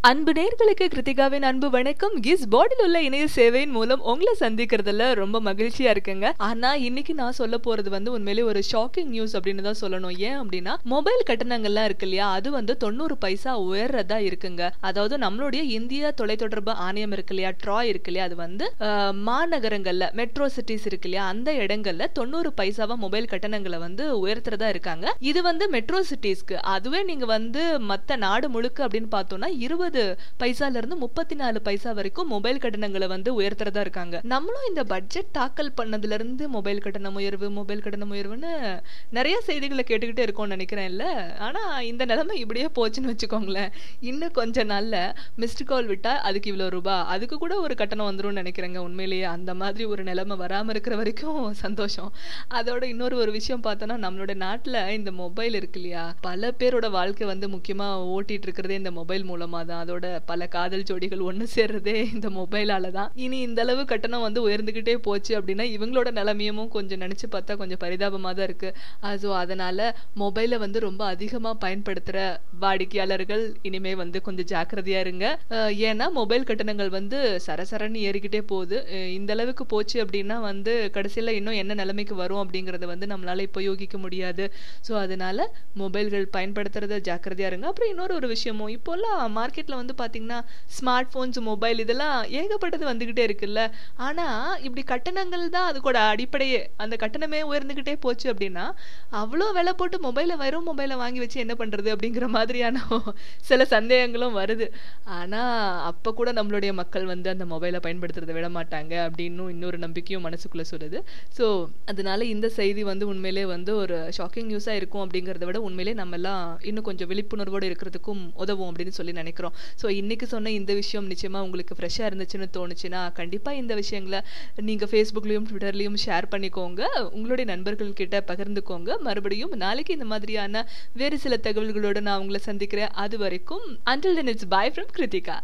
அன்பு நேர்களுக்கு கிருத்திகாவின் அன்பு வணக்கம் கிஸ் பாடியில் உள்ள இணைய சேவையின் மூலம் உங்களை சந்திக்கிறதுல ரொம்ப மகிழ்ச்சியா இருக்குங்க ஆனா இன்னைக்கு நான் சொல்ல போறது வந்து உண்மையிலே ஒரு ஷாக்கிங் நியூஸ் அப்படின்னு தான் சொல்லணும் ஏன் அப்படின்னா மொபைல் கட்டணங்கள்லாம் இருக்கு இல்லையா அது வந்து தொண்ணூறு பைசா உயர்றதா இருக்குங்க அதாவது நம்மளுடைய இந்திய தொலைத்தொடர்பு ஆணையம் இருக்கு இல்லையா ட்ராய் இருக்கு இல்லையா அது வந்து அஹ், மாநகரங்கள்ல மெட்ரோ சிட்டிஸ் இருக்கு இல்லையா அந்த இடங்கள்ல தொண்ணூறு பைசாவா மொபைல் கட்டணங்களை வந்து உயர்த்துறதா இருக்காங்க இது வந்து மெட்ரோ சிட்டிஸ்க்கு அதுவே நீங்க வந்து மத்த நாடு முழுக்க அப்படின்னு பார்த்தோம்னா இருபது பைசால இருந்து முப்பத்தி நாலு பைசா வரைக்கும் மொபைல் கட்டணங்களை வந்து உயர்த்துறதா இருக்காங்க நம்மளும் இந்த பட்ஜெட் தாக்கல் பண்ணதுல இருந்து மொபைல் கட்டணம் உயர்வு மொபைல் கட்டணம் உயர்வுன்னு நிறைய செய்திகளை கேட்டுக்கிட்டே இருக்கோம்னு நினைக்கிறேன் இல்ல ஆனா இந்த நிலைமை இப்படியே போச்சுன்னு வச்சுக்கோங்களேன் இன்னும் கொஞ்ச நாள்ல மிஸ்டு கால் விட்டா அதுக்கு இவ்வளவு ரூபாய் அதுக்கு கூட ஒரு கட்டணம் வந்துரும்னு நினைக்கிறேங்க உண்மையிலேயே அந்த மாதிரி ஒரு நிலைமை வராம இருக்கிற வரைக்கும் சந்தோஷம் அதோட இன்னொரு ஒரு விஷயம் பார்த்தோம்னா நம்மளோட நாட்டுல இந்த மொபைல் இருக்கு இல்லையா பல பேரோட வாழ்க்கை வந்து முக்கியமா ஓட்டிட்டு இருக்கிறதே இந்த மொபைல் மூலமா தான் அதோட பல காதல் ஜோடிகள் ஒண்ணு சேர்றதே இந்த மொபைலால தான் இனி இந்த அளவு கட்டணம் வந்து உயர்ந்துகிட்டே போச்சு அப்படின்னா இவங்களோட நிலைமையும் கொஞ்சம் நினைச்சு பார்த்தா கொஞ்சம் பரிதாபமா தான் இருக்கு ஸோ அதனால மொபைலை வந்து ரொம்ப அதிகமா பயன்படுத்துற வாடிக்கையாளர்கள் இனிமே வந்து கொஞ்சம் ஜாக்கிரதையா இருங்க அஹ் ஏன்னா மொபைல் கட்டணங்கள் வந்து சரசரன்னு ஏறிக்கிட்டே போகுது அஹ் இந்த அளவுக்கு போச்சு அப்படின்னா வந்து கடைசியில இன்னும் என்ன நிலைமைக்கு வரும் அப்படிங்கறத வந்து நம்மளால இப்போ யோகிக்க முடியாது ஸோ அதனால மொபைல்கள் பயன்படுத்துறத ஜாக்கிரதையா இருங்க அப்புறம் இன்னொரு ஒரு விஷயமும் இப்போல்லாம் மார்க்கெட்ல வந்து பாத்தீங்கன்னா ஸ்மார்ட் போன்ஸ் மொபைல் இதெல்லாம் ஏகப்பட்டது வந்துகிட்டே இருக்குல்ல ஆனா இப்படி கட்டணங்கள் தான் அதுக்கூட அடிப்படையே அந்த கட்டணமே உயர்ந்துகிட்டே போச்சு அப்படின்னா அவ்வளோ விலை போட்டு மொபைலை வெறும் மொபைலை வாங்கி வச்சு என்ன பண்றது அப்படிங்கிற மாதிரியான சில சந்தேகங்களும் வருது ஆனா அப்ப கூட நம்மளுடைய மக்கள் வந்து அந்த மொபைலை பயன்படுத்துறதை விட மாட்டாங்க அப்படின்னு இன்னொரு நம்பிக்கையும் மனசுக்குள்ள சொல்லுது ஸோ அதனால இந்த செய்தி வந்து உண்மையிலே வந்து ஒரு ஷாக்கிங் நியூஸா இருக்கும் அப்படிங்கறத விட உண்மையிலே நம்ம எல்லாம் இன்னும் கொஞ்சம் விழிப்புணர்வோடு இருக்கிறதுக்கும் உதவும் அப்படின்னு சொல்லி நினைக்கிறோம் ஸோ இன்னைக்கு சொன்ன இந்த விஷயம் நிச்சயமா உங்களுக்கு ஃப்ரெஷ்ஷாக இருந்துச்சுன்னு தோணுச்சுன்னா கண்டிப்பா இந்த விஷயங்களை நீங்க ஃபேஸ்புக்லயும் ட்விட்டர்லயும் ஷேர் பண்ணிக்கோங்க உங்களுடைய நண்பர்கள் கிட்ட பகிர்ந்துக்கோங்க மறுபடியும் நாளைக்கு இந்த மாதிரியான வேறு சில தகவல்களோட நான் உங்களை சந்திக்கிறேன் அது வரைக்கும் until then it's bye from Kiruthika